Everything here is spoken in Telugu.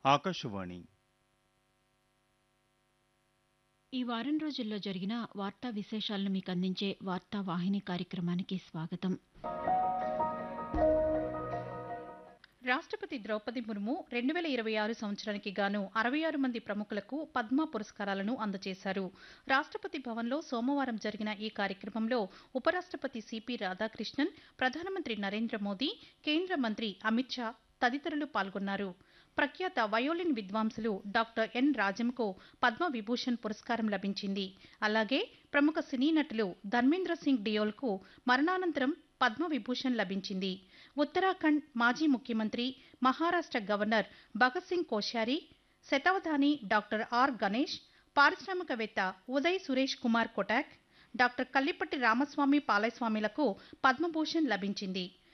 ఆకాశవాణి ఈ వారం రోజుల్లో జరిగిన వార్తా విశేషాలను మీకు అందించే వార్తా వాహిని కార్యక్రమానికి స్వాగతం రాష్ట్రపతి ద్రౌపది ముర్ము రెండు వేల ఇరవై ఆరు సంవత్సరానికి గాను అరవై ఆరు మంది ప్రముఖులకు పద్మ పురస్కారాలను అందజేశారు రాష్ట్రపతి భవన్లో సోమవారం జరిగిన ఈ కార్యక్రమంలో ఉపరాష్ట్రపతి సిపి రాధాకృష్ణన్ ప్రధానమంత్రి నరేంద్ర మోదీ కేంద్ర మంత్రి అమిత్ షా తదితరులు పాల్గొన్నారు ప్రఖ్యాత వయోలిన్ విద్వాంసులు డాక్టర్ ఎన్ రాజంకు పద్మ విభూషణ్ పురస్కారం లభించింది అలాగే ప్రముఖ సినీ నటులు ధర్మేంద్ర సింగ్ డియోల్కు మరణానంతరం పద్మ విభూషణ్ లభించింది ఉత్తరాఖండ్ మాజీ ముఖ్యమంత్రి మహారాష్ట్ర గవర్నర్ భగత్ సింగ్ కోశ్యారి శతావధాని డాక్టర్ ఆర్ గణేష్ పారిశ్రామికవేత్త ఉదయ్ సురేష్ కుమార్ కొటాక్ డాక్టర్ కల్లిపట్టి రామస్వామి పాలయస్వామిలకు పద్మభూషణ్ లభించింది